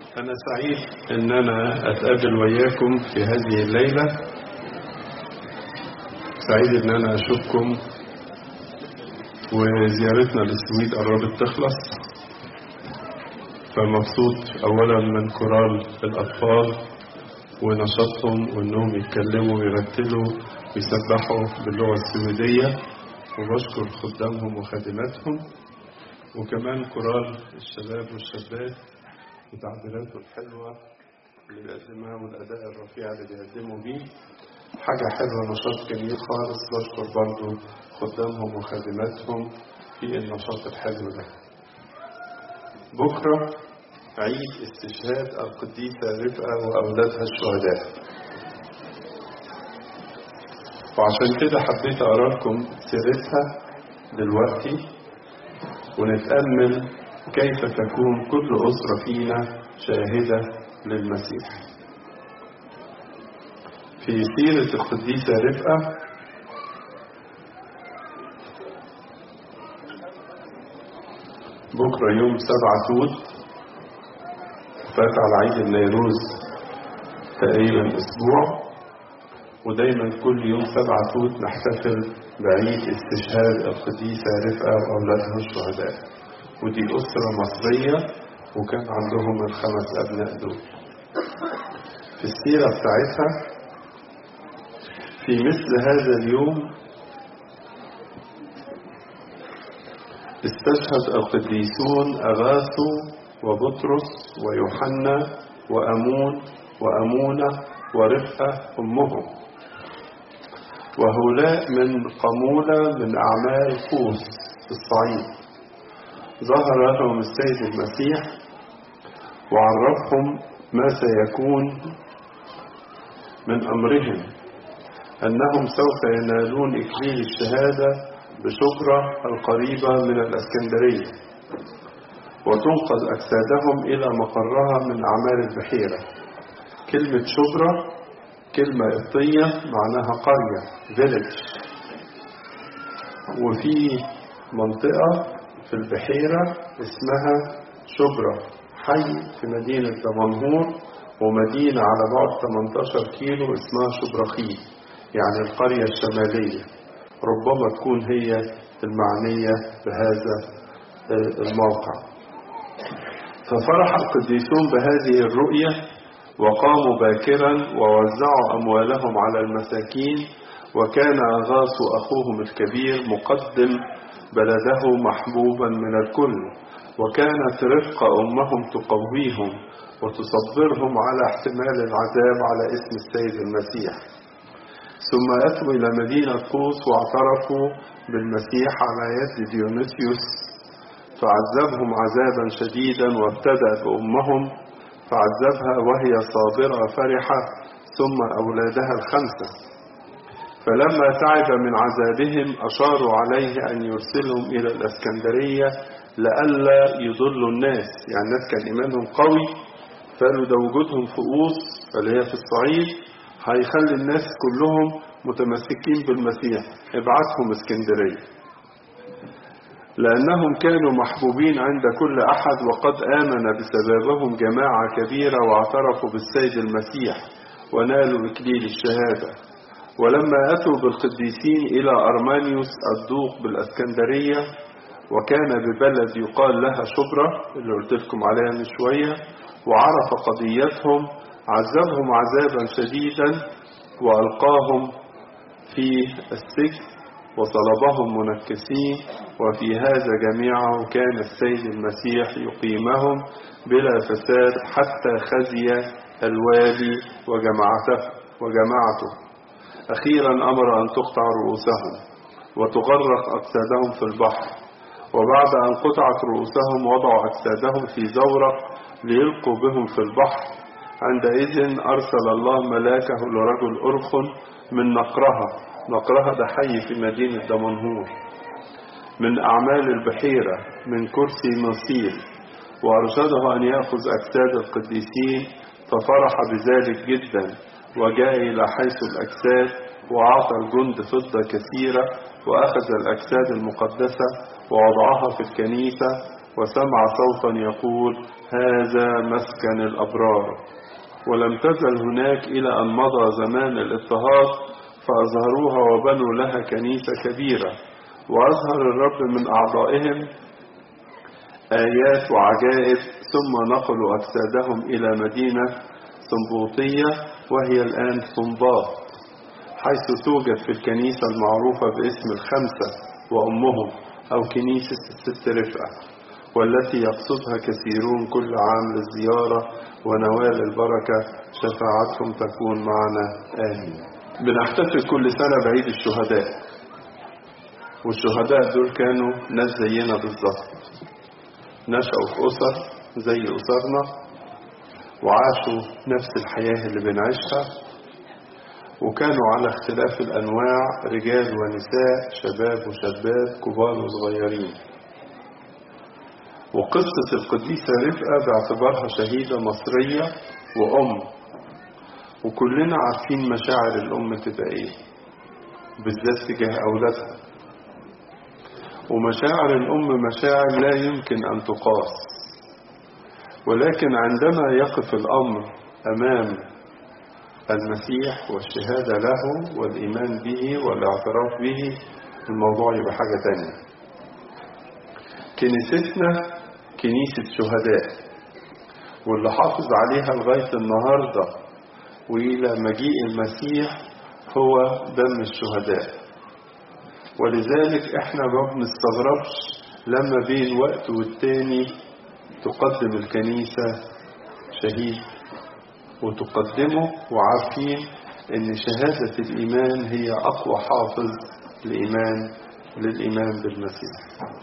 أنا سعيد إن أنا أتقابل وياكم في هذه الليلة سعيد إن أنا أشوفكم وزيارتنا للسويد قربت تخلص فمبسوط أولا من كورال الأطفال ونشاطهم وإنهم يتكلموا ويرتلوا ويسبحوا باللغة السويدية وبشكر خدامهم وخادماتهم وكمان كورال الشباب والشابات وتعبيراته الحلوة اللي بيقدمها والأداء الرفيع اللي بيقدموا بيه حاجة حلوة نشاط جميل خالص بشكر برضو خدامهم وخادماتهم في النشاط الحلو ده بكرة عيد استشهاد القديسة رفقة وأولادها الشهداء وعشان كده حبيت أقرأ لكم سيرتها دلوقتي ونتأمل كيف تكون كل أسرة فينا شاهدة للمسيح في سيرة القديسة رفقة بكرة يوم سبعة توت فات على عيد النيروز تقريبا أسبوع ودايما كل يوم سبعة توت نحتفل بعيد استشهاد القديسة رفقة وأولادها الشهداء ودي أسرة مصرية وكان عندهم الخمس أبناء دول في السيرة بتاعتها في مثل هذا اليوم استشهد القديسون أغاثو وبطرس ويوحنا وأمون وأمونة ورفقة أمهم وهؤلاء من قمولة من أعمال قوس في الصعيد ظهر لهم السيد المسيح وعرفهم ما سيكون من أمرهم أنهم سوف ينالون إكليل الشهادة بشبرة القريبة من الأسكندرية وتنقل أجسادهم إلى مقرها من أعمال البحيرة كلمة شبرة كلمة قبطية معناها قرية village وفي منطقة في البحيرة اسمها شبرا حي في مدينة دمنهور ومدينة على بعد 18 كيلو اسمها شبرخيل يعني القرية الشمالية ربما تكون هي المعنية بهذا الموقع ففرح القديسون بهذه الرؤية وقاموا باكرا ووزعوا أموالهم على المساكين وكان أغاث أخوهم الكبير مقدم بلده محبوبا من الكل وكانت رفقة أمهم تقويهم وتصبرهم على احتمال العذاب على اسم السيد المسيح ثم أتوا إلى مدينة قوس واعترفوا بالمسيح على يد ديونيسيوس فعذبهم عذابا شديدا وابتدأ بأمهم فعذبها وهي صابرة فرحة ثم أولادها الخمسة فلما تعب من عذابهم أشاروا عليه أن يرسلهم إلى الأسكندرية لئلا يضلوا الناس يعني الناس كان إيمانهم قوي فقالوا ده وجودهم في قوس اللي هي في الصعيد هيخلي الناس كلهم متمسكين بالمسيح ابعثهم اسكندرية لأنهم كانوا محبوبين عند كل أحد وقد آمن بسببهم جماعة كبيرة واعترفوا بالسيد المسيح ونالوا إكليل الشهادة ولما أتوا بالقديسين إلى أرمانيوس الدوق بالأسكندرية وكان ببلد يقال لها شبرة اللي قلت لكم عليها من شوية وعرف قضيتهم عذبهم عذابا شديدا وألقاهم في السجن وصلبهم منكسين وفي هذا جميعه كان السيد المسيح يقيمهم بلا فساد حتى خزي الوالي وجماعته وجماعته أخيرا أمر أن تقطع رؤوسهم وتغرق أجسادهم في البحر وبعد أن قطعت رؤوسهم وضعوا أجسادهم في زورق ليلقوا بهم في البحر عندئذ أرسل الله ملاكه لرجل أرخن من نقرها نقرها ده حي في مدينة دمنهور من أعمال البحيرة من كرسي نصيل وأرشده أن يأخذ أجساد القديسين ففرح بذلك جدا وجاء إلى حيث الأجساد وأعطى الجند فضة كثيرة وأخذ الأجساد المقدسة ووضعها في الكنيسة وسمع صوتا يقول هذا مسكن الأبرار ولم تزل هناك إلى أن مضى زمان الاضطهاد فأظهروها وبنوا لها كنيسة كبيرة وأظهر الرب من أعضائهم آيات وعجائب ثم نقلوا أجسادهم إلى مدينة سنبوطية وهي الآن صنباط حيث توجد في الكنيسة المعروفة باسم الخمسة وأمهم أو كنيسة الست رفقة والتي يقصدها كثيرون كل عام للزيارة ونوال البركة شفاعتهم تكون معنا آمين بنحتفل كل سنة بعيد الشهداء والشهداء دول كانوا ناس زينا بالظبط نشأوا في أسر زي أسرنا وعاشوا نفس الحياة اللي بنعيشها وكانوا على اختلاف الأنواع رجال ونساء شباب وشابات كبار وصغيرين وقصة القديسة رفقة باعتبارها شهيدة مصرية وأم وكلنا عارفين مشاعر الأم تبقى إيه بالذات تجاه أولادها ومشاعر الأم مشاعر لا يمكن أن تقاس ولكن عندما يقف الأمر أمام المسيح والشهادة له والإيمان به والاعتراف به الموضوع يبقى حاجة تانية كنيستنا كنيسة شهداء واللي حافظ عليها لغاية النهاردة وإلى مجيء المسيح هو دم الشهداء ولذلك احنا ما بنستغربش لما بين وقت والتاني تقدم الكنيسة شهيد وتقدمه وعارفين ان شهادة الايمان هي اقوى حافظ الايمان للايمان بالمسيح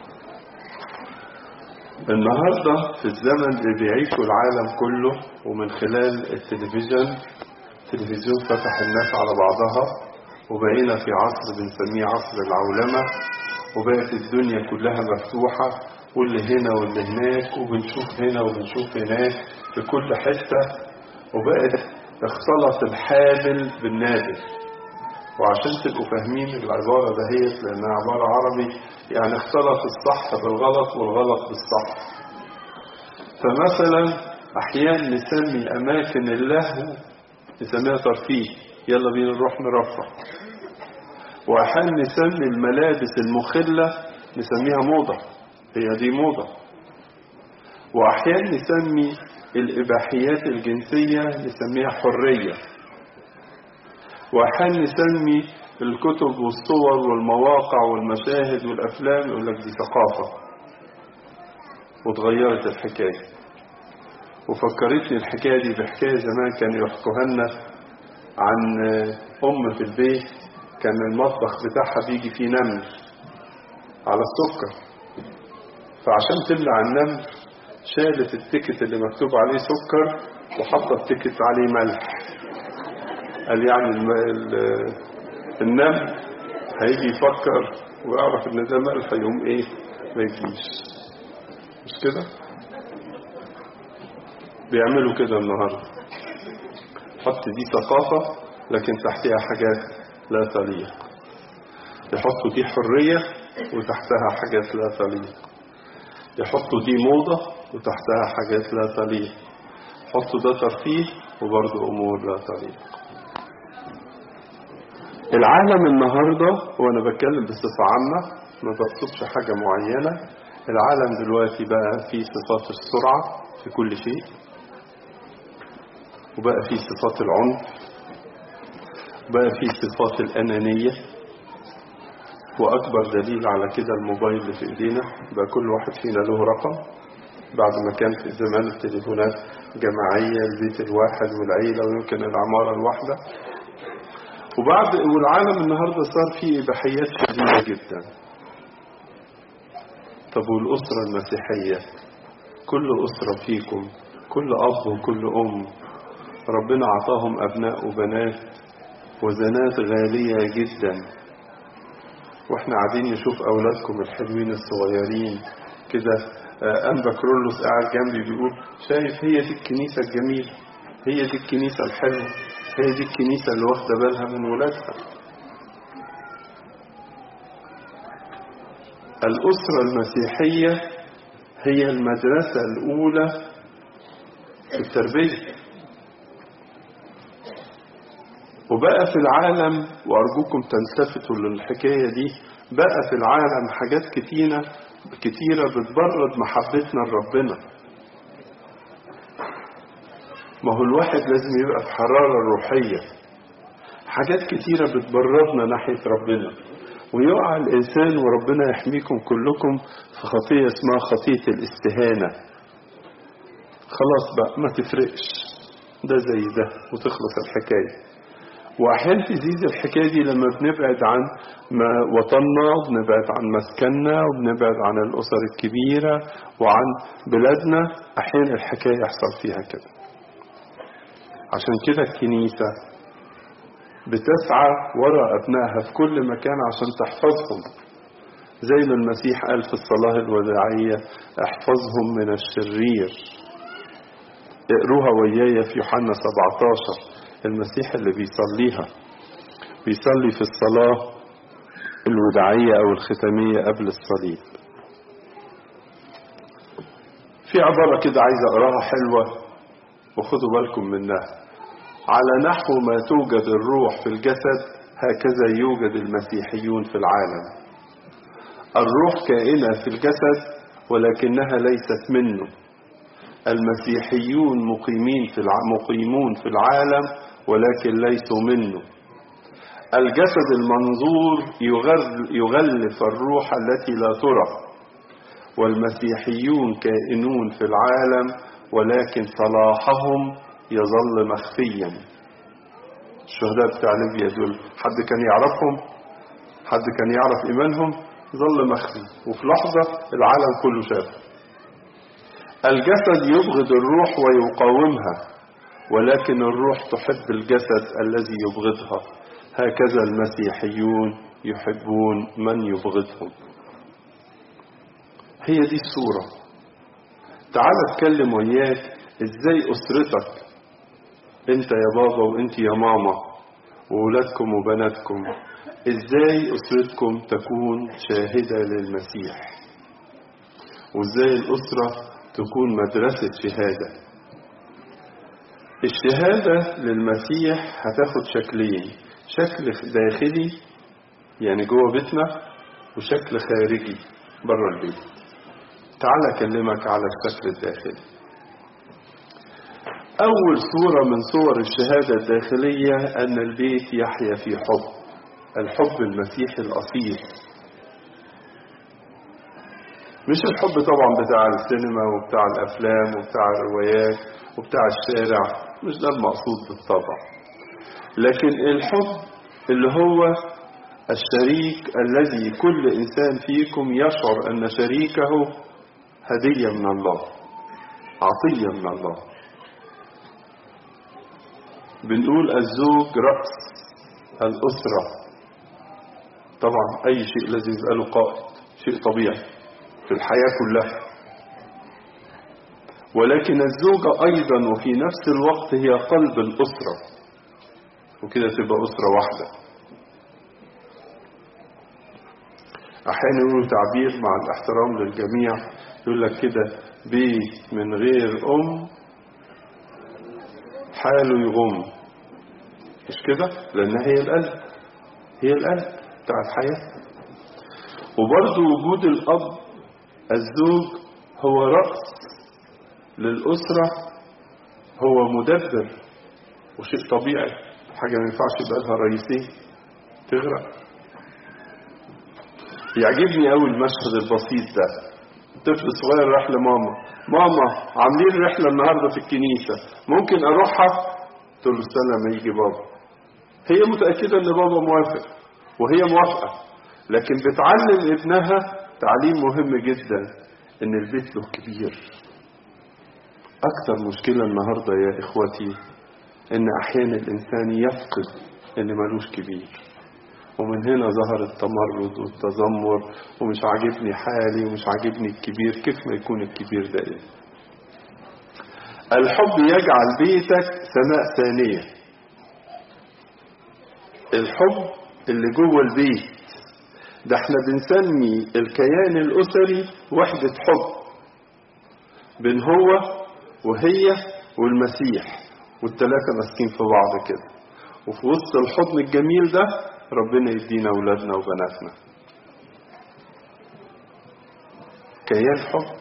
النهاردة في الزمن اللي بيعيشه العالم كله ومن خلال التلفزيون التلفزيون فتح الناس على بعضها وبقينا في عصر بنسميه عصر العولمة وبقت الدنيا كلها مفتوحة واللي هنا واللي هناك وبنشوف هنا وبنشوف هناك في كل حتة وبقت اختلط الحابل بالنادر وعشان تبقوا فاهمين العبارة دهيت لأنها عبارة عربي يعني اختلط الصح بالغلط والغلط بالصح فمثلا أحيانا نسمي أماكن اللهو نسميها ترفيه يلا بينا نروح نرفه وأحيانا نسمي الملابس المخلة نسميها موضة هي دي موضة وأحيانا نسمي الإباحيات الجنسية نسميها حرية وأحيانا نسمي الكتب والصور والمواقع والمشاهد والأفلام يقول لك دي ثقافة وتغيرت الحكاية وفكرتني الحكاية دي بحكاية زمان كانوا يحكوها لنا عن أم في البيت كان المطبخ بتاعها بيجي فيه نمل على السكر فعشان تمنع النمل شالت التيكت اللي مكتوب عليه سكر وحطت تيكت عليه ملح قال يعني الم... ال... النمل هيجي يفكر ويعرف ان ده ملح يقوم ايه ما يجيش مش كده بيعملوا كده النهارده حط دي ثقافة لكن تحتها حاجات لا تليق يحطوا دي حرية وتحتها حاجات لا تليق يحطوا دي موضة وتحتها حاجات لا تليق يحطوا ده ترفيه وبرضه أمور لا تليق العالم النهاردة وأنا بتكلم بصفة عامة ما بقصدش حاجة معينة العالم دلوقتي بقى فيه صفات السرعة في كل شيء وبقى فيه صفات العنف بقى فيه صفات الأنانية وأكبر دليل على كده الموبايل اللي في إيدينا بقى كل واحد فينا له رقم بعد ما كان في زمان التليفونات جماعية البيت الواحد والعيلة ويمكن العمارة الواحدة وبعد والعالم النهاردة صار فيه إباحيات شديدة جدا طب والأسرة المسيحية كل أسرة فيكم كل أب وكل أم ربنا عطاهم أبناء وبنات وزنات غالية جدا واحنا قاعدين نشوف أولادكم الحلوين الصغيرين كده أنبا كرولوس قاعد جنبي بيقول شايف هي دي الكنيسة الجميلة هي دي الكنيسة الحلوة هي دي الكنيسة اللي واخدة بالها من ولادها الأسرة المسيحية هي المدرسة الأولى في التربية وبقى في العالم وأرجوكم تلتفتوا للحكاية دي بقى في العالم حاجات كتيرة كتيرة بتبرد محبتنا لربنا ما هو الواحد لازم يبقى في حرارة روحية حاجات كتيرة بتبردنا ناحية ربنا ويقع الإنسان وربنا يحميكم كلكم في خطية اسمها خطية الاستهانة خلاص بقى ما تفرقش ده زي ده وتخلص الحكاية وأحيانا تزيد الحكاية دي لما بنبعد عن وطننا وبنبعد عن مسكننا وبنبعد عن الأسر الكبيرة وعن بلادنا أحيانا الحكاية يحصل فيها كده عشان كده الكنيسة بتسعى وراء أبنائها في كل مكان عشان تحفظهم زي ما المسيح قال في الصلاة الوداعية احفظهم من الشرير اقروها وياي في يوحنا 17 المسيح اللي بيصليها بيصلي في الصلاة الوداعية أو الختامية قبل الصليب في عبارة كده عايز أقراها حلوة وخدوا بالكم منها على نحو ما توجد الروح في الجسد هكذا يوجد المسيحيون في العالم الروح كائنة في الجسد ولكنها ليست منه المسيحيون مقيمين في مقيمون في العالم ولكن ليسوا منه الجسد المنظور يغلف الروح التي لا ترى والمسيحيون كائنون في العالم ولكن صلاحهم يظل مخفيا الشهداء بتاع ليبيا دول حد كان يعرفهم حد كان يعرف ايمانهم ظل مخفي وفي لحظة العالم كله شافه الجسد يبغض الروح ويقاومها ولكن الروح تحب الجسد الذي يبغضها هكذا المسيحيون يحبون من يبغضهم هي دي الصورة تعال اتكلم وياك ازاي اسرتك انت يا بابا وانت يا ماما وولادكم وبناتكم ازاي اسرتكم تكون شاهدة للمسيح وازاي الاسرة تكون مدرسة شهادة الشهادة للمسيح هتاخد شكلين شكل داخلي يعني جوه بيتنا وشكل خارجي بره البيت تعال أكلمك على الشكل الداخلي أول صورة من صور الشهادة الداخلية أن البيت يحيا في حب الحب المسيحي الأصيل مش الحب طبعا بتاع السينما وبتاع الأفلام وبتاع الروايات وبتاع الشارع مش ده المقصود بالطبع لكن الحب اللي هو الشريك الذي كل إنسان فيكم يشعر أن شريكه هدية من الله عطية من الله بنقول الزوج رأس الأسرة طبعا أي شيء لازم يبقى له قائد شيء طبيعي في الحياة كلها ولكن الزوجة أيضا وفي نفس الوقت هي قلب الأسرة وكده تبقى أسرة واحدة أحيانا يقولوا تعبير مع الاحترام للجميع يقول لك كده بيت من غير أم حاله يغم مش كده لأن هي القلب هي القلب بتاع الحياة وبرضه وجود الأب الزوج هو رأس للأسرة هو مدبر وشيء طبيعي حاجة ما ينفعش يبقى لها رئيسين تغرق يعجبني قوي المشهد البسيط ده طفل صغير راح لماما ماما عاملين رحلة النهاردة في الكنيسة ممكن أروحها تقول له استنى لما يجي بابا هي متأكدة إن بابا موافق وهي موافقة لكن بتعلم ابنها تعليم مهم جدا إن البيت له كبير أكثر مشكلة النهاردة يا إخوتي إن أحيانا الإنسان يفقد إن ملوش كبير ومن هنا ظهر التمرد والتذمر ومش عاجبني حالي ومش عاجبني الكبير كيف ما يكون الكبير ده إيه الحب يجعل بيتك سماء ثانية الحب اللي جوه البيت ده احنا بنسمي الكيان الأسري وحدة حب بين هو وهي والمسيح والتلاتة ماسكين في بعض كده وفي وسط الحضن الجميل ده ربنا يدينا أولادنا وبناتنا كيان حب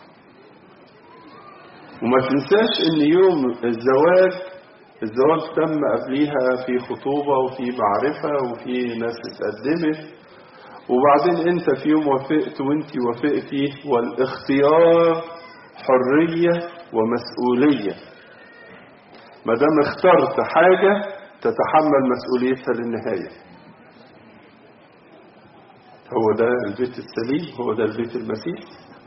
وما تنساش ان يوم الزواج الزواج تم قبليها في خطوبة وفي معرفة وفي ناس اتقدمت وبعدين انت في يوم وافقت وانت وافقتي والاختيار حرية ومسؤولية ما دام اخترت حاجة تتحمل مسؤوليتها للنهاية هو ده البيت السليم هو ده البيت المسيح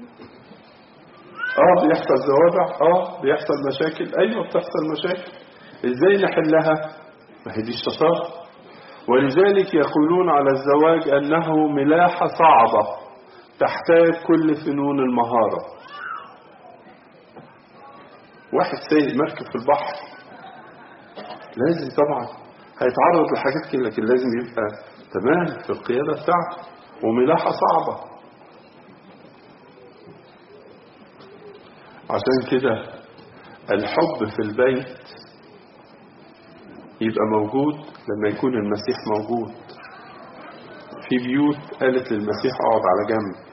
اه بيحصل زوابع اه بيحصل مشاكل ايوه بتحصل مشاكل ازاي نحلها ما هي دي الشطاره ولذلك يقولون على الزواج انه ملاحه صعبه تحتاج كل فنون المهاره واحد سايق مركب في البحر لازم طبعا هيتعرض لحاجات كده لكن لازم يبقى تمام في القياده بتاعته وملاحه صعبه عشان كده الحب في البيت يبقى موجود لما يكون المسيح موجود في بيوت قالت للمسيح اقعد على جنب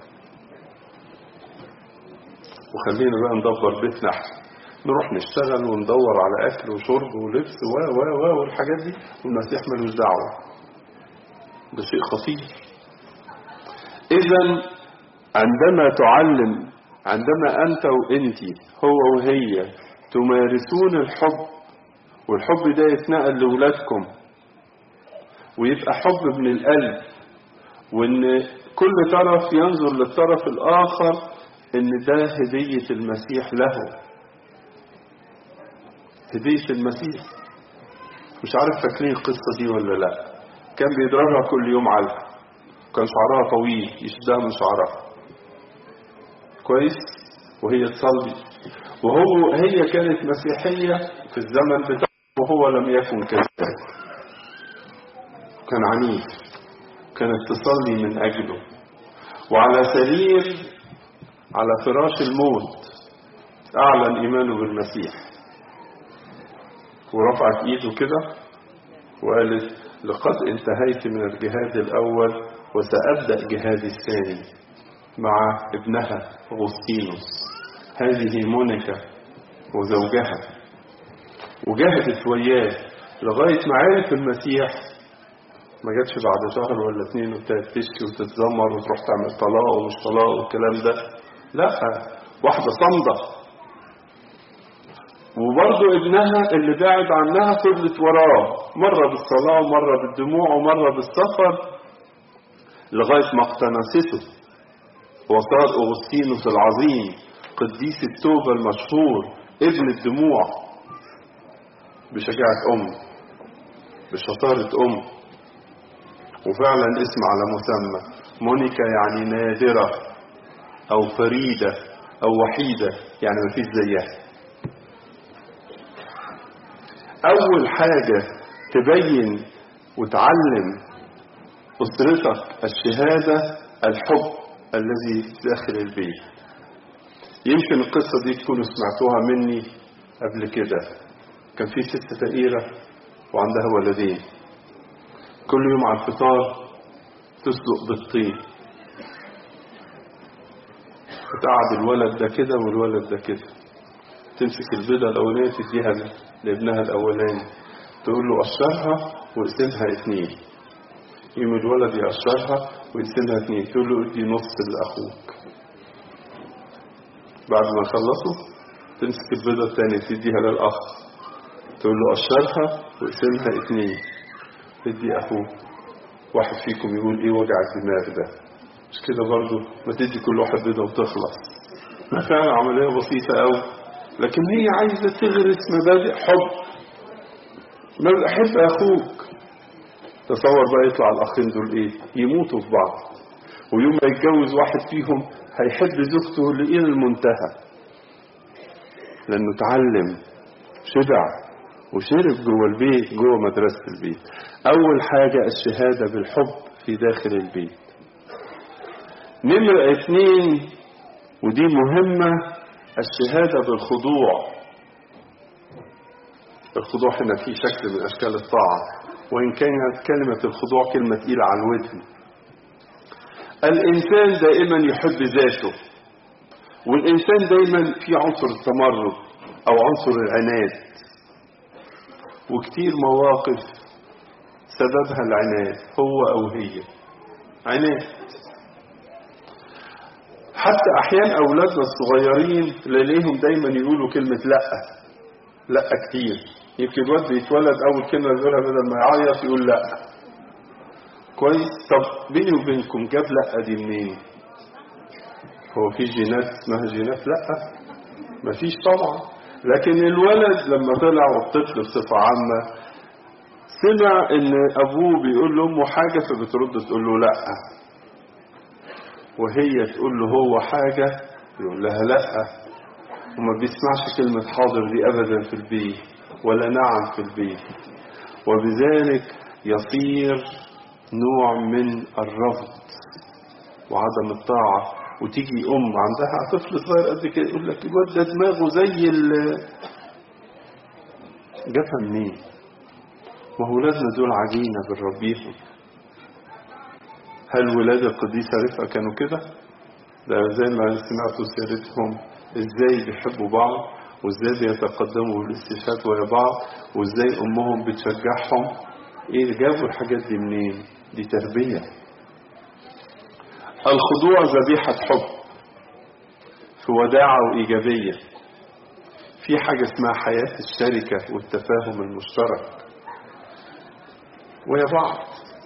وخلينا بقى ندبر بيتنا احسن نروح نشتغل وندور على اكل وشرب ولبس و و و والحاجات دي والمسيح ملوش دعوه ده شيء خطير اذا عندما تعلم عندما أنت وأنت هو وهي تمارسون الحب والحب ده يتنقل لولادكم ويبقى حب من القلب وإن كل طرف ينظر للطرف الآخر إن ده هدية المسيح له هدية المسيح مش عارف فاكرين القصة دي ولا لا كان بيضربها كل يوم علقة كان شعرها طويل يشدها من شعرها كويس وهي تصلي وهو هي كانت مسيحية في الزمن بتاعه وهو لم يكن كذلك كان عنيف كانت تصلي من أجله وعلى سرير على فراش الموت أعلن إيمانه بالمسيح ورفعت إيده كده وقالت لقد انتهيت من الجهاد الأول وسأبدأ جهادي الثاني مع ابنها أغسطينوس هذه مونيكا وزوجها وجاهدت وياه لغاية ما عرف المسيح ما جاتش بعد شهر ولا اتنين وابتدت تشكي وتتذمر وتروح تعمل طلاق ومش طلاق والكلام ده لا واحدة صامدة وبرضه ابنها اللي بعد عنها فضلت وراه مرة بالصلاة ومرة بالدموع ومرة بالسفر لغاية ما اقتنسته وصار أغسطينوس العظيم قديس التوبة المشهور ابن الدموع بشجاعة أم بشطارة أم وفعلا اسم على مسمى مونيكا يعني نادرة أو فريدة أو وحيدة يعني ما فيش زيها أول حاجة تبين وتعلم أسرتك الشهادة الحب الذي داخل البيت يمكن القصة دي تكونوا سمعتوها مني قبل كده كان في ست فقيرة وعندها ولدين كل يوم على الفطار تسلق بالطين وتقعد الولد ده كده والولد ده كده تمسك البيضة الأولانية تديها لابنها الأولاني تقول له قشرها واقسمها اتنين يوم الولد يقشرها ويقسمها اتنين تقول له ادي نص لأخوك بعد ما يخلصوا تمسك البيضة التانية تديها للأخ تقول له قشرها واقسمها اتنين ادي أخوك واحد فيكم يقول ايه وجع الدماغ ده مش كده برضو ما تدي كل واحد بيضة وتخلص ما فعلا عملية بسيطة قوي لكن هي عايزة تغرس مبادئ حب ما أحب أخوك تصور بقى يطلع الأخين دول إيه يموتوا في بعض ويوم ما يتجوز واحد فيهم هيحب زوجته لإلى المنتهى لأنه اتعلم شبع وشرب جوه البيت جوه مدرسة البيت أول حاجة الشهادة بالحب في داخل البيت نمرة اتنين ودي مهمة الشهادة بالخضوع الخضوع هنا فيه شكل من أشكال الطاعة وإن كانت كلمة الخضوع كلمة تقيلة على الودن الإنسان دائما يحب ذاته والإنسان دايما في عنصر التمرد أو عنصر العناد وكتير مواقف سببها العناد هو أو هي عناد حتى أحيانا أولادنا الصغيرين نلاقيهم دايما يقولوا كلمة لأ لأ كتير يمكن الواد بيتولد أول كلمة يقولها بدل ما يعيط يقول لأ كويس طب بيني وبينكم جاب لأ دي منين؟ هو في جينات اسمها جينات لأ مفيش طبعا لكن الولد لما طلع والطفل بصفة عامة سمع ان ابوه بيقول لامه حاجة فبترد تقول له لأ وهي تقول له هو حاجة يقول لها لأ وما بيسمعش كلمة حاضر دي أبدا في البيت ولا نعم في البيت وبذلك يصير نوع من الرفض وعدم الطاعة وتيجي أم عندها طفل صغير قد كده يقول لك الواد ده دماغه زي ال جابها منين؟ ما هو ولادنا دول عجينة بنربيهم هل ولاد القديسة رفقة كانوا كده؟ ده زي ما سمعتوا سيرتهم ازاي بيحبوا بعض وازاي بيتقدموا بالاستشهاد ويا بعض وازاي امهم بتشجعهم ايه جابوا الحاجات دي منين؟ دي تربية الخضوع ذبيحة حب في وداعة وإيجابية في حاجة اسمها حياة الشركة والتفاهم المشترك ويا بعض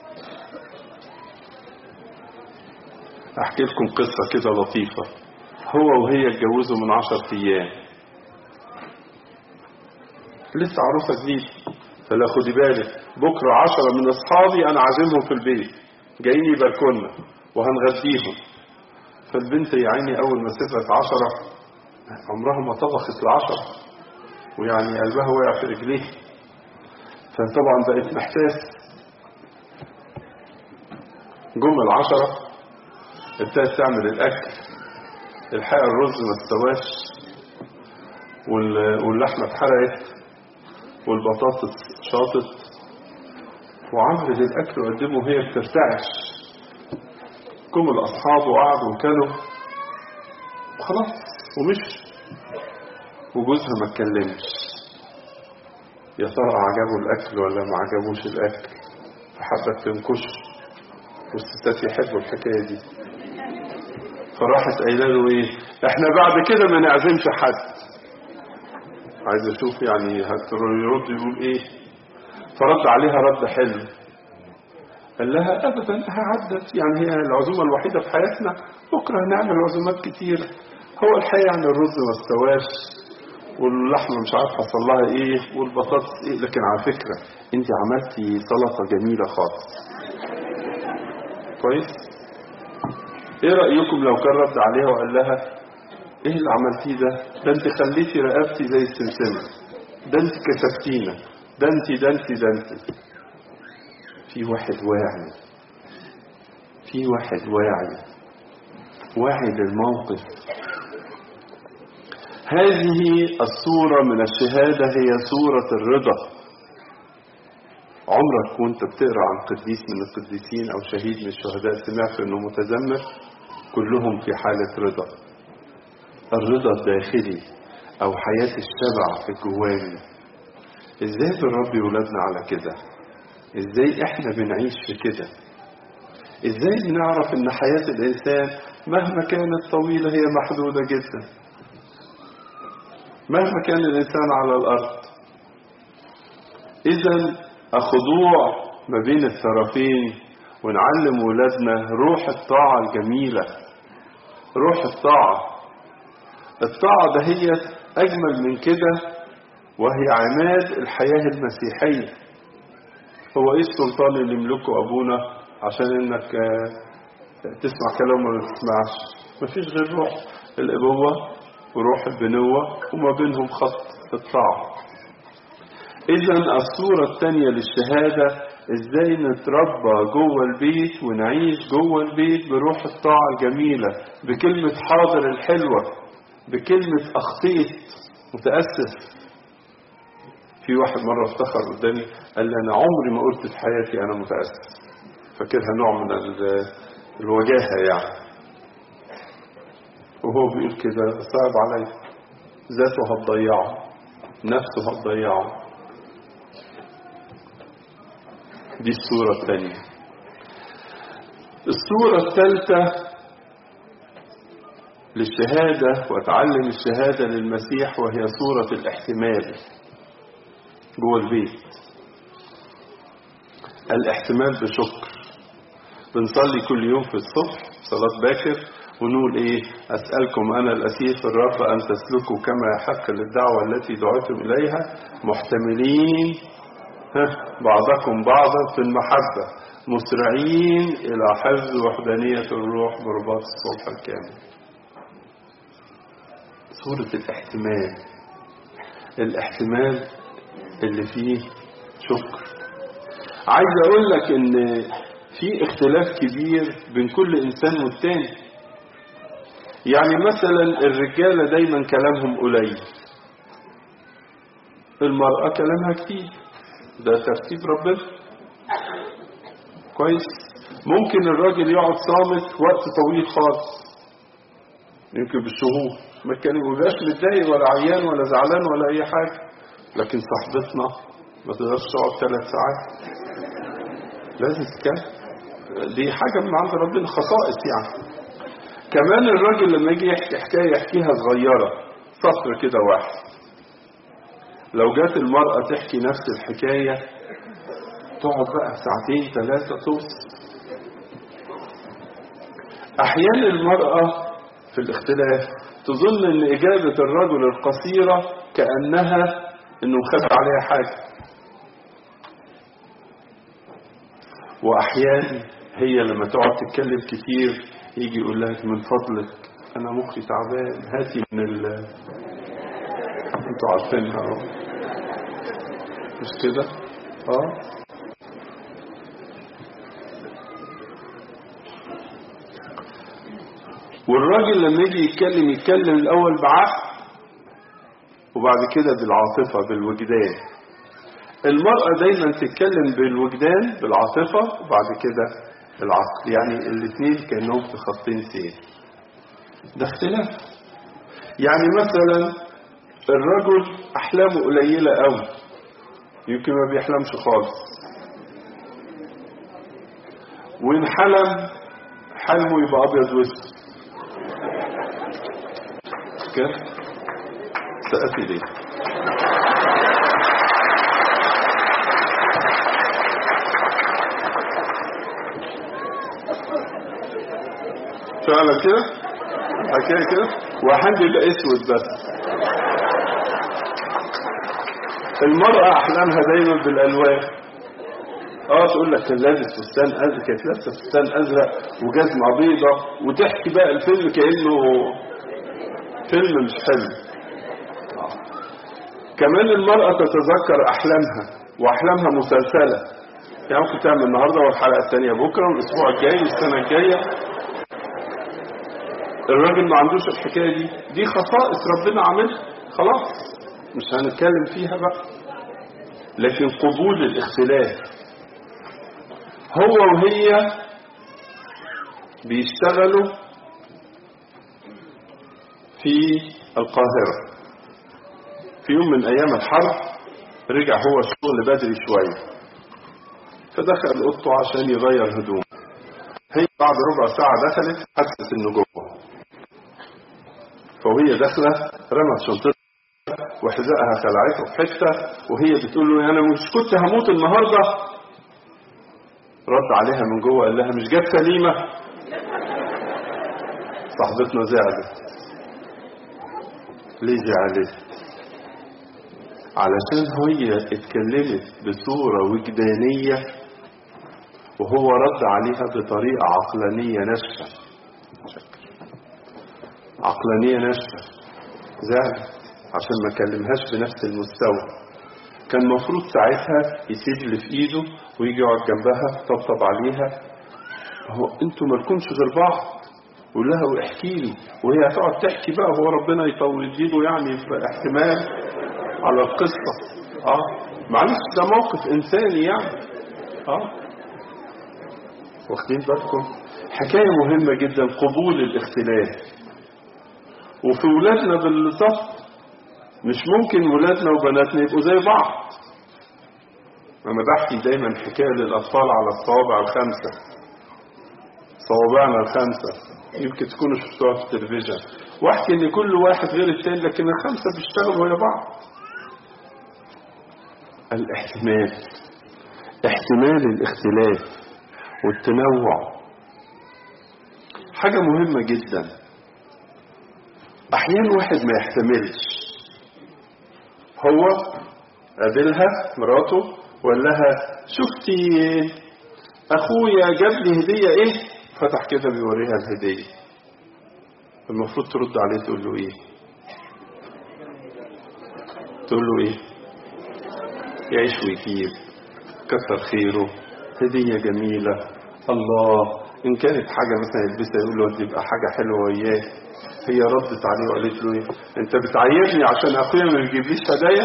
أحكي لكم قصة كده لطيفة هو وهي اتجوزوا من عشر أيام لسه عروسة جديد فلا خدي بالك بكرة عشرة من أصحابي أنا عازمهم في البيت جايين يباركونا وهنغديهم فالبنت يا عيني أول ما سافرت عشرة عمرها ما طبخت العشرة ويعني قلبها وقع في رجليه فطبعا بقت محتاس جم العشرة ابتدت تعمل الأكل الحقيقة الرز ما استواش واللحمة اتحرقت والبطاطس شاطت وعملت الأكل وقدمه وهي بترتعش جم الأصحاب وقعدوا وكلوا وخلاص ومشي وجوزها ما اتكلمش يا ترى عجبه الأكل ولا ما عجبوش الأكل فحبت تنكش والستات يحبوا الحكاية دي فراحت قايله له ايه احنا بعد كده ما نعزمش حد عايز اشوف يعني يرد يقول ايه فرد عليها رد حلو قال لها ابدا عدت يعني هي العزومه الوحيده في حياتنا بكره هنعمل عزومات كتير هو الحقيقه يعني الرز ما استواش واللحمه مش عارف حصل لها ايه والبطاطس ايه لكن على فكره انت عملتي سلطه جميله خالص كويس ايه رايكم لو كان رد عليها وقال لها ايه اللي عملتيه ده ده انت خليتي رقبتي زي السلسله ده انت كسفتينا ده انت ده انت ده انت في واحد واعي في واحد واعي واعي للموقف هذه الصورة من الشهادة هي صورة الرضا عمرك وانت بتقرا عن قديس من القديسين او شهيد من الشهداء سمعت انه متذمر كلهم في حالة رضا الرضا الداخلي او حياة الشبع في جواني ازاي بنربي ولادنا على كده ازاي احنا بنعيش في كده ازاي بنعرف ان حياة الانسان مهما كانت طويلة هي محدودة جدا مهما كان الانسان على الارض اذا الخضوع ما بين الطرفين ونعلم ولادنا روح الطاعة الجميلة روح الطاعة الطاعة ده هي أجمل من كده وهي عماد الحياة المسيحية هو إيه السلطان اللي يملكه أبونا عشان إنك تسمع كلامه ولا تسمعش مفيش غير روح الأبوة وروح البنوة وما بينهم خط الطاعة إذا الصورة الثانية للشهادة إزاي نتربى جوه البيت ونعيش جوه البيت بروح الطاعة الجميلة بكلمة حاضر الحلوة بكلمة أخطيت متأسف في واحد مرة افتخر قدامي قال لي أنا عمري ما قلت في حياتي أنا متأسف فاكرها نوع من ال- الوجاهة يعني وهو بيقول كده صعب علي ذاته هتضيعه نفسه هتضيعه دي الصورة الثانية الصورة الثالثة للشهادة وتعلم الشهادة للمسيح وهي صورة الاحتمال جوه البيت الاحتمال بشكر بنصلي كل يوم في الصبح صلاة باكر ونقول ايه اسألكم انا الاسير في الرب ان تسلكوا كما يحق للدعوة التي دعوتم اليها محتملين ها، بعضكم بعضا في المحبة مسرعين الى حفظ وحدانية الروح برباط الصبح الكامل صورة الاحتمال الاحتمال اللي فيه شكر عايز اقول لك ان في اختلاف كبير بين كل انسان والتاني يعني مثلا الرجالة دايما كلامهم قليل المرأة كلامها كتير ده ترتيب ربنا كويس ممكن الراجل يقعد صامت وقت طويل خالص يمكن بالشهور ما كان يبقاش متضايق ولا عيان ولا زعلان ولا اي حاجه لكن صاحبتنا ما تقدرش تقعد ثلاث ساعات لازم تتكلم دي حاجه من عند ربنا خصائص يعني كمان الراجل لما يجي يحكي حكايه يحكيها صغيره سطر كده واحد لو جت المرأة تحكي نفس الحكاية تقعد بقى ساعتين ثلاثة توصل أحيانا المرأة في الاختلاف تظن ان اجابة الرجل القصيرة كأنها انه خد عليها حاجة واحيانا هي لما تقعد تتكلم كتير يجي يقول لها من فضلك انا مخي تعبان هاتي من ال انتوا عارفينها اهو مش كده اه والراجل لما يجي يتكلم يتكلم الاول بعقل وبعد كده بالعاطفه بالوجدان المراه دايما تتكلم بالوجدان بالعاطفه وبعد كده العقل يعني الاثنين كانهم في خطين سير ده اختلاف يعني مثلا الرجل احلامه قليله قوي يمكن ما بيحلمش خالص وان حلم حلمه يبقى ابيض واسود كده سأتي ليه فعلا كده حكاية كده وحد يبقى اسود بس المرأة أحلامها دايما بالألوان اه تقول لك كان لابس فستان ازرق كانت لابسه فستان ازرق وجزمه بيضه وتحكي بقى الفيلم كانه فيلم مش حلو آه. كمان المرأة تتذكر أحلامها وأحلامها مسلسلة يعني ممكن تعمل النهاردة والحلقة الثانية بكرة والأسبوع الجاي والسنة الجاية الراجل ما عندوش الحكاية دي دي خصائص ربنا عاملها خلاص مش هنتكلم فيها بقى لكن قبول الاختلاف هو وهي بيشتغلوا في القاهرة في يوم من أيام الحرب رجع هو الشغل بدري شوية فدخل أوضته عشان يغير هدومه هي بعد ربع ساعة دخلت حست إنه جوه فوهي داخلة رمت شنطتها وحذائها خلعته في حتة وهي بتقول له أنا مش كنت هموت النهاردة رد عليها من جوه قال لها مش جت سليمة صاحبتنا زعلت ليه زعلت علشان هي اتكلمت بصورة وجدانية وهو رد عليها بطريقة عقلانية ناشفة عقلانية ناشفة زعلت عشان ما كلمهاش بنفس المستوى كان المفروض ساعتها يسيب اللي في ايده ويجي يقعد جنبها طبطب عليها هو انتوا مالكمش غير بعض يقول لها احكي لي وهي هتقعد تحكي بقى هو ربنا يطول يديله يعني احتمال على القصة اه معلش ده موقف انساني يعني اه واخدين بالكم حكاية مهمة جدا قبول الاختلاف وفي ولادنا بالظبط مش ممكن ولادنا وبناتنا يبقوا زي بعض انا بحكي دايما حكايه للاطفال على الصوابع الخمسه صوابعنا الخمسه يمكن تكونوا شفتوها في التلفزيون واحكي ان كل واحد غير التاني لكن الخمسه بيشتغلوا ويا بعض الاحتمال احتمال الاختلاف والتنوع حاجة مهمة جدا أحيانا واحد ما يحتملش هو قابلها مراته وقال لها شفتي أخويا جاب لي هدية إيه فتح كده بيوريها الهدية المفروض ترد عليه تقول له إيه تقول له إيه يعيش ويجيب كثر خيره هدية جميلة الله إن كانت حاجة مثلا يلبسها يقول له تبقى حاجة حلوة وياه هي ردت عليه وقالت له إيه أنت بتعيرني عشان أخويا ما بيجيبليش هدايا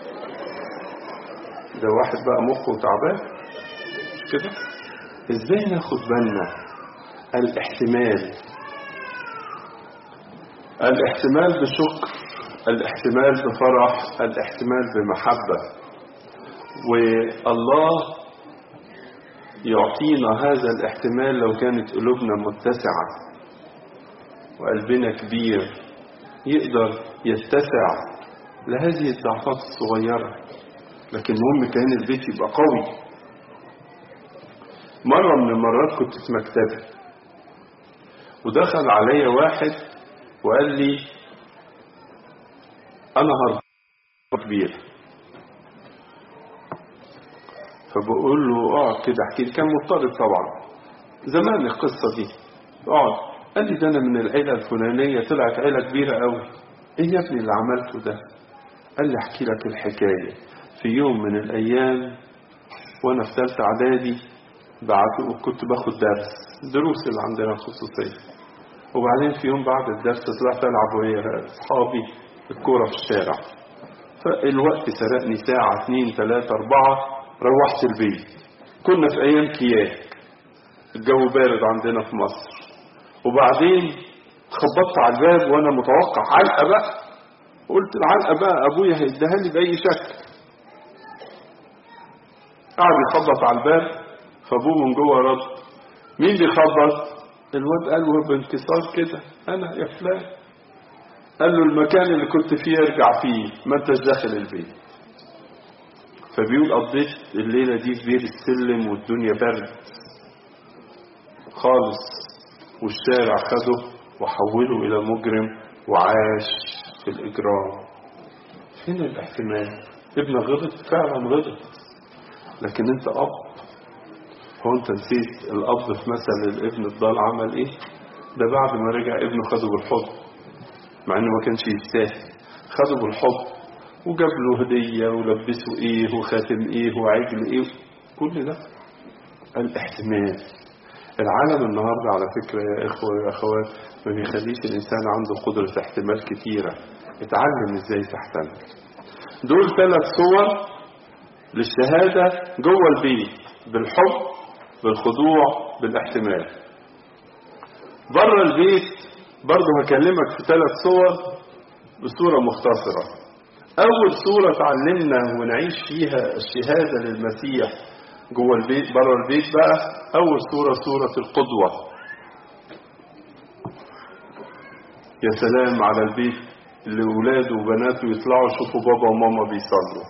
ده واحد بقى مخه تعبان مش كده إزاي ناخد بالنا الاحتمال الاحتمال بشكر الاحتمال بفرح الاحتمال بمحبة والله يعطينا هذا الاحتمال لو كانت قلوبنا متسعة وقلبنا كبير يقدر يتسع لهذه الضعفات الصغيرة لكن المهم كان البيت يبقى قوي مرة من المرات كنت في مكتبي ودخل عليا واحد وقال لي أنا هرب كبير فبقول له اقعد كده احكي لي كان مضطرب طبعا زمان القصة دي اقعد قال لي ده انا من العيلة الفلانية طلعت عيلة كبيرة قوي ايه يا ابني اللي عملته ده قال لي احكي لك الحكاية في يوم من الايام وانا في ثالثة اعدادي بعت كنت باخد درس دروس اللي عندنا الخصوصية وبعدين في يوم بعد الدرس طلعت العب ويا اصحابي الكورة في الشارع فالوقت سرقني ساعة اتنين تلاتة اربعة روحت البيت كنا في ايام كياك الجو بارد عندنا في مصر وبعدين خبطت على الباب وانا متوقع علقه بقى قلت العلقه بقى ابويا هيديها لي باي شكل قعد يخبط على الباب فابوه من جوه رد مين بيخبط الواد قال له بانكسار كده انا يا فلان قال له المكان اللي كنت فيه ارجع فيه ما انتش داخل البيت فبيقول قضيت الليلة دي في بير السلم والدنيا برد خالص والشارع خده وحوله إلى مجرم وعاش في الإجرام فين الاحتمال ابنك غلط فعلا غلط لكن انت أب هو انت نسيت الأب في مثل الابن الضال عمل ايه ده بعد ما رجع ابنه خده بالحضن مع انه ما كانش يستاهل خده بالحضن وجاب له هدية ولبسه ايه وخاتم ايه وعجل ايه كل ده الاحتمال العالم النهاردة على فكرة يا إخوة يا أخوات ما بيخليش الإنسان عنده قدرة احتمال كتيرة اتعلم ازاي تحتمل دول ثلاث صور للشهادة جوه البيت بالحب بالخضوع بالاحتمال بره البيت برضه هكلمك في ثلاث صور بصورة مختصرة أول صورة تعلمنا ونعيش فيها الشهادة للمسيح جوه البيت بره البيت بقى أول صورة صورة القدوة يا سلام على البيت اللي ولاده وبناته يطلعوا يشوفوا بابا وماما بيصلوا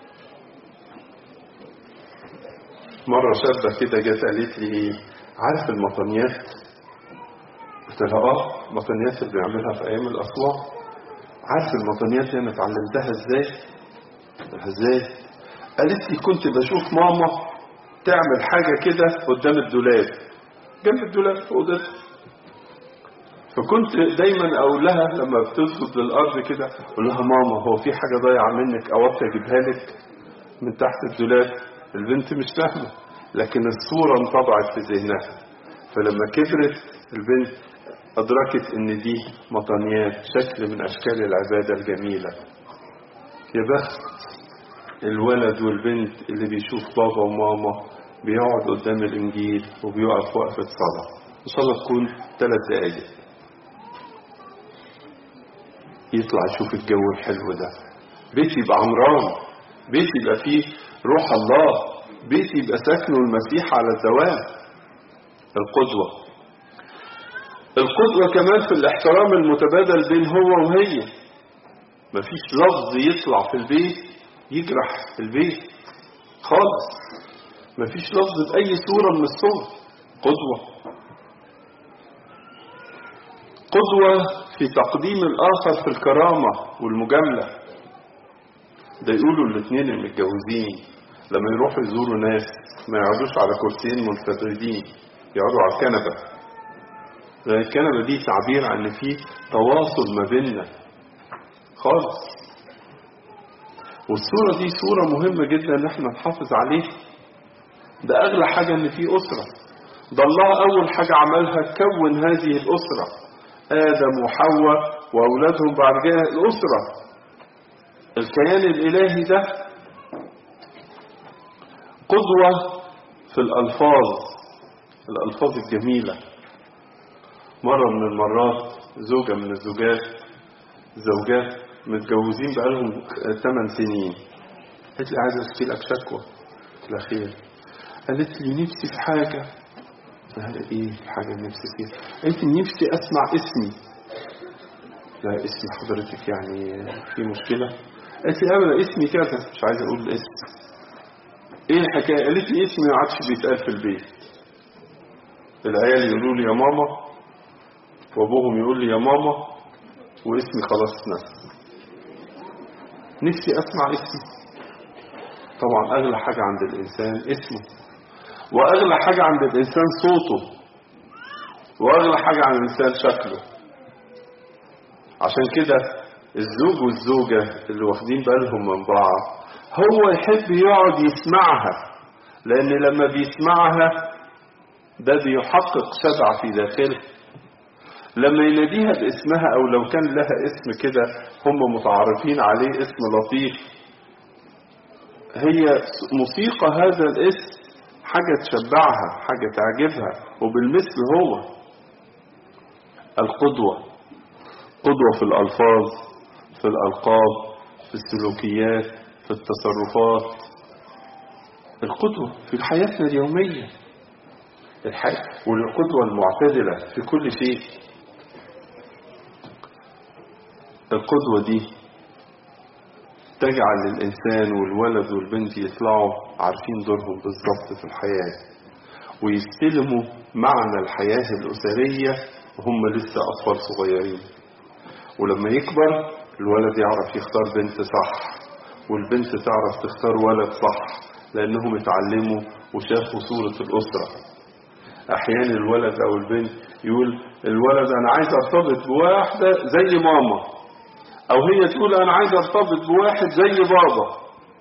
مرة شابة كده جت قالت لي ايه عارف المطنيات قلت لها اه المطنيات اللي بنعملها في ايام الاسواق عارف المطنيات دي انا اتعلمتها ازاي ازاي قالت لي كنت بشوف ماما تعمل حاجة كده قدام الدولاب جنب الدولاب في اوضتها فكنت دايما اقول لها لما بتسجد للارض كده اقول لها ماما هو في حاجة ضايعة منك اوطي اجيبها لك من تحت الدولاب البنت مش فاهمة لكن الصورة انطبعت في ذهنها فلما كبرت البنت أدركت إن دي مطنيات شكل من أشكال العبادة الجميلة يا بخت الولد والبنت اللي بيشوف بابا وماما بيقعد قدام الإنجيل وبيقف وقفة صلاة إن شاء الله تكون ثلاث دقايق يطلع يشوف الجو الحلو ده بيت يبقى عمران بيت يبقى فيه روح الله بيت يبقى ساكنه المسيح على الدوام القدوة القدوة كمان في الاحترام المتبادل بين هو وهي مفيش لفظ يطلع في البيت يجرح البيت خالص مفيش لفظ بأي صورة من الصور قدوة قدوة في تقديم الآخر في الكرامة والمجاملة ده يقولوا الاثنين المتجوزين لما يروحوا يزوروا ناس ما يقعدوش على كرسيين منفردين يقعدوا على الكنبة لأن الكنبة دي تعبير عن ان في تواصل ما بيننا خالص والصورة دي صورة مهمة جدا ان احنا نحافظ عليها ده اغلى حاجة ان في اسرة ده الله اول حاجة عملها كون هذه الاسرة ادم وحواء واولادهم بعد كده الاسرة الكيان الالهي ده قدوة في الالفاظ الالفاظ الجميلة مرة من المرات زوجة من الزوجات زوجات متجوزين بقالهم 8 سنين قالت لي عايزة اشكي لك شكوى قلت لها خير قالت لي نفسي في حاجة قال ايه الحاجة اللي نفسي فيها قالت لي نفسي اسمع اسمي لا اسم حضرتك يعني في مشكلة قالت لي ابدا اسمي كذا مش عايز اقول الاسم ايه الحكاية قالت لي اسمي ما عادش بيتقال في البيت العيال يقولوا لي يا ماما وابوهم يقول لي يا ماما واسمي خلاص اتنسى نفسي اسمع اسمي طبعا اغلى حاجة عند الانسان اسمه واغلى حاجة عند الانسان صوته واغلى حاجة عند الانسان شكله عشان كده الزوج والزوجة اللي واخدين بالهم من بعض هو يحب يقعد يسمعها لان لما بيسمعها ده بيحقق شبع في داخله لما يناديها باسمها او لو كان لها اسم كده هم متعارفين عليه اسم لطيف هي موسيقى هذا الاسم حاجة تشبعها حاجة تعجبها وبالمثل هو القدوة قدوة في الألفاظ في الألقاب في السلوكيات في التصرفات القدوة في حياتنا اليومية الحياة والقدوة المعتدلة في كل شيء القدوة دي تجعل الإنسان والولد والبنت يطلعوا عارفين دورهم بالظبط في الحياة ويستلموا معنى الحياة الأسرية وهم لسه أطفال صغيرين ولما يكبر الولد يعرف يختار بنت صح والبنت تعرف تختار ولد صح لأنهم اتعلموا وشافوا صورة الأسرة أحيانا الولد أو البنت يقول الولد أنا عايز أرتبط بواحدة زي ماما او هي تقول انا عايز ارتبط بواحد زي بابا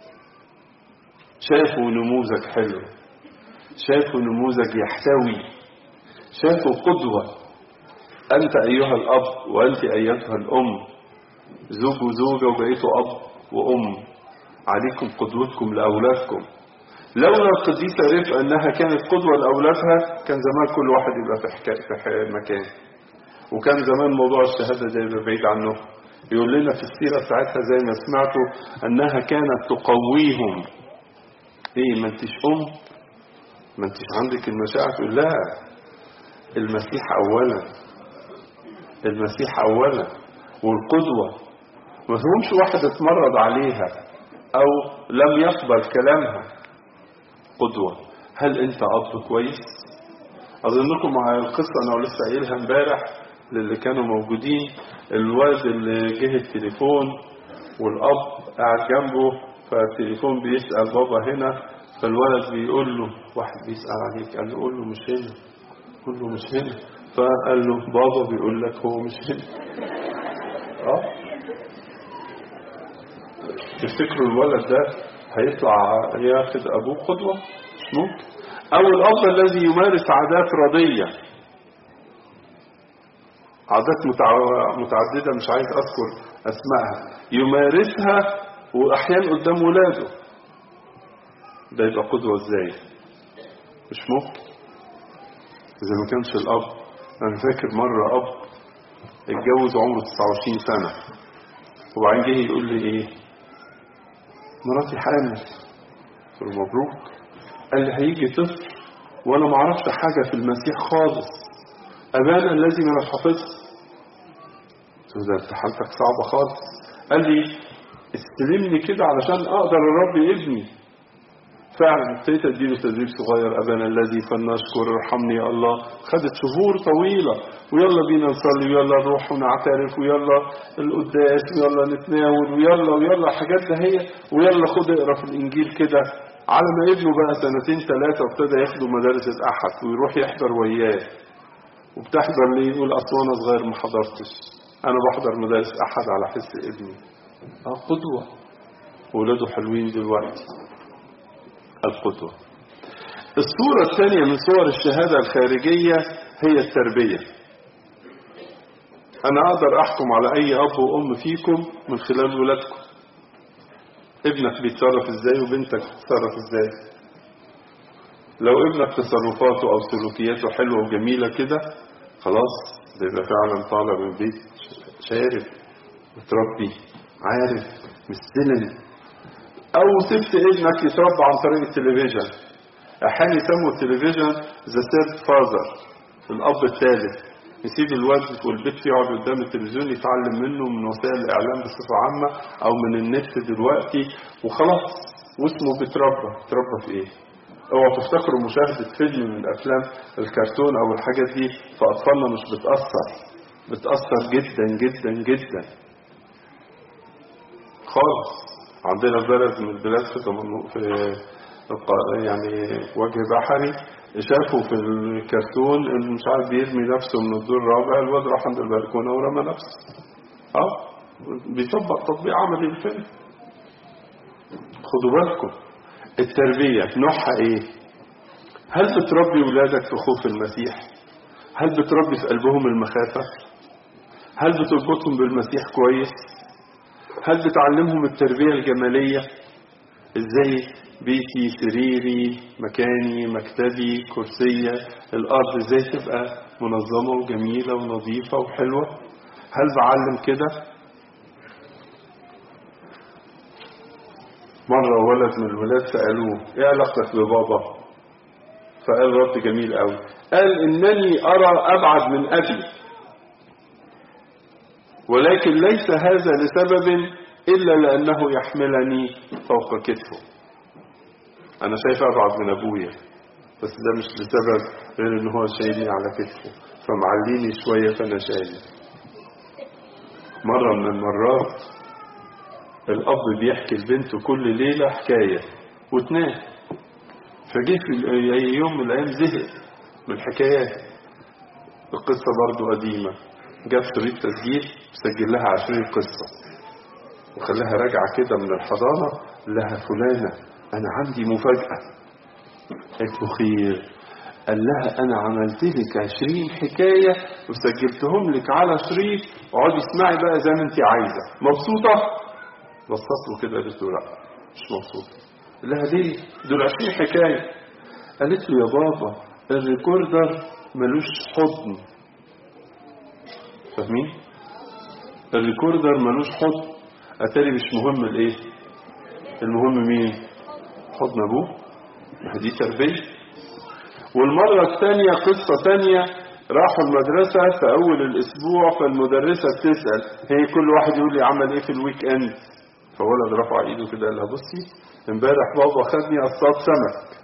شافوا نموذج حلو شافوا نموذج يحتوي شافوا قدوة انت ايها الاب وانت ايتها الام زوج وزوجة وبقيتوا اب وام عليكم قدوتكم لاولادكم لولا القديسة رفقة انها كانت قدوة لاولادها كان زمان كل واحد يبقى في, حكا... في مكان وكان زمان موضوع الشهادة ده يبقى بعيد عنه يقول لنا في السيرة بتاعتها زي ما سمعتوا أنها كانت تقويهم إيه ما أنتش أم ما أنتش عندك المشاعر تقول لا المسيح أولا المسيح أولا والقدوة ما فيهمش واحد اتمرد عليها أو لم يقبل كلامها قدوة هل أنت أب كويس؟ أظنكم مع القصة أنا لسه قايلها امبارح للي كانوا موجودين الواد اللي جه التليفون والاب قاعد جنبه فالتليفون بيسأل بابا هنا فالولد بيقول له واحد بيسأل عليك قال له قول له مش هنا قول له مش هنا فقال له بابا بيقول لك هو مش هنا اه تفتكروا الولد ده هيطلع ياخد ابوه قدوه مش ممكن او الاب الذي يمارس عادات رضيه عادات متع- متعددة مش عايز أذكر أسمائها يمارسها وأحيانا قدام ولاده ده يبقى قدوة إزاي مش ممكن إذا ما كانش الأب أنا فاكر مرة أب اتجوز عمره 29 سنة وبعدين جه يقول لي إيه مراتي حامل قلت له مبروك قال لي هيجي طفل وأنا ما أعرفش حاجة في المسيح خالص أبانا الذي من الحافظ قلت له ده انت حالتك صعبة خالص قال لي استلمني كده علشان أقدر أربي ابني فعلا ابتديت اديله تدريب صغير ابانا الذي فلنشكر ارحمني يا الله خدت شهور طويله ويلا بينا نصلي ويلا نروح ونعترف ويلا القداس ويلا نتناول ويلا ويلا حاجات ده هي ويلا خد اقرا في الانجيل كده على ما ابنه بقى سنتين ثلاثه ابتدى ياخده مدارس الاحد ويروح يحضر وياه وبتحضر ليه يقول اصل وانا صغير ما حضرتش انا بحضر مدارس احد على حس ابني اه قدوه ولاده حلوين دلوقتي القدوة الصورة الثانية من صور الشهادة الخارجية هي التربية أنا أقدر أحكم على أي أب وأم فيكم من خلال ولادكم ابنك بيتصرف إزاي وبنتك بتتصرف إزاي لو ابنك تصرفاته أو سلوكياته حلوة وجميلة كده خلاص ده يبقى فعلا طالع من بيت شارب متربي عارف مستلم او سبت ابنك يتربى عن طريق التلفزيون احيانا يسموا التلفزيون ذا ثيرد فازر الاب الثالث يسيب الواد والبيت يقعد قدام التلفزيون يتعلم منه من وسائل الاعلام بصفه عامه او من النت دلوقتي وخلاص واسمه بيتربى بيتربى في ايه؟ اوعوا تفتكروا مشاهده فيلم من افلام الكرتون او الحاجات دي في اطفالنا مش بتاثر بتاثر جدا جدا جدا خالص عندنا في بلد من البلاد في تمن- في الق- يعني وجه بحري شافوا في الكرتون ان مش عارف بيرمي نفسه من الدور الرابع الواد راح عند البلكونه ورمى نفسه اه بيطبق تطبيق عملي الفيلم خدوا بالكم التربيه نوعها ايه هل بتربي ولادك في خوف المسيح هل بتربي في قلبهم المخافه هل بتربطهم بالمسيح كويس هل بتعلمهم التربية الجمالية ازاي بيتي سريري مكاني مكتبي كرسية الارض ازاي تبقى منظمة وجميلة ونظيفة وحلوة هل بعلم كده مرة ولد من الولاد سألوه ايه علاقتك ببابا فقال رد جميل قوي قال انني ارى ابعد من ابي ولكن ليس هذا لسبب إلا لأنه يحملني فوق كتفه أنا شايف أبعد من أبويا بس ده مش لسبب غير إن هو شايلني على كتفه فمعليني شوية فأنا شايل مرة من المرات الأب بيحكي لبنته كل ليلة حكاية وتنام فجه في يوم من الأيام زهق من الحكايات القصة برضو قديمة جاب شريط تسجيل وسجل لها عشرين قصة وخلاها راجعة كده من الحضانة لها فلانة أنا عندي مفاجأة قالت له خير قال لها أنا عملت لك عشرين حكاية وسجلتهم لك على شريط اقعدي اسمعي بقى زي ما أنت عايزة مبسوطة؟ بصت له كده قالت له لا مش مبسوطة قال لها ليه؟ دول عشرين حكاية قالت له يا بابا الريكوردر ملوش حضن فاهمين؟ الريكوردر ملوش حضن اتاري مش مهم الايه المهم مين حضن ابوه ما دي تربيه والمره الثانيه قصه ثانيه راحوا المدرسه في اول الاسبوع فالمدرسه بتسال هي كل واحد يقول لي عمل ايه في الويك اند فولد رفع ايده كده قال لها بصي امبارح بابا خدني اصطاد سمك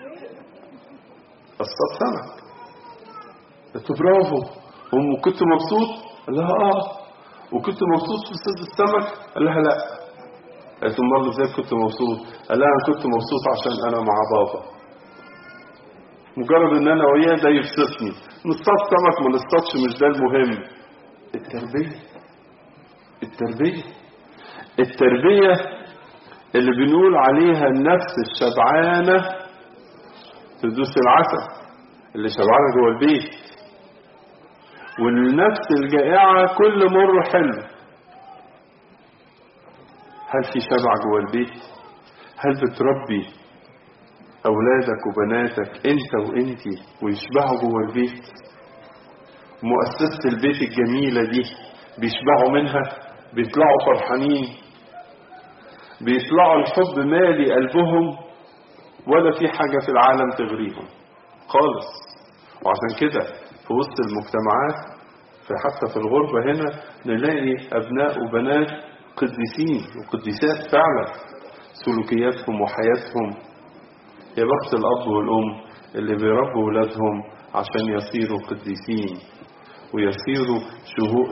اصطاد سمك قلت له برافو ام كنت مبسوط قال لها اه وكنت مبسوط في صيد السمك قال لها لا قالت له امال ازاي كنت مبسوط قال لها انا كنت مبسوط عشان انا مع بابا مجرد ان انا وياه ده يبسطني نصطاد سمك ما نصطادش مش ده المهم التربيه التربيه التربيه اللي بنقول عليها النفس الشبعانه تدوس العسل اللي شبعانه جوه البيت والنفس الجائعة كل مر حلو هل في شبع جوه البيت هل بتربي أولادك وبناتك أنت وأنتي ويشبعوا جوه البيت مؤسسة البيت الجميلة دي بيشبعوا منها بيطلعوا فرحانين بيطلعوا الحب مالي قلبهم ولا في حاجة في العالم تغريهم خالص وعشان كده في وسط المجتمعات في حتى في الغربة هنا نلاقي أبناء وبنات قديسين وقديسات فعلا سلوكياتهم وحياتهم يا بخت الأب والأم اللي بيربوا ولادهم عشان يصيروا قديسين ويصيروا شهو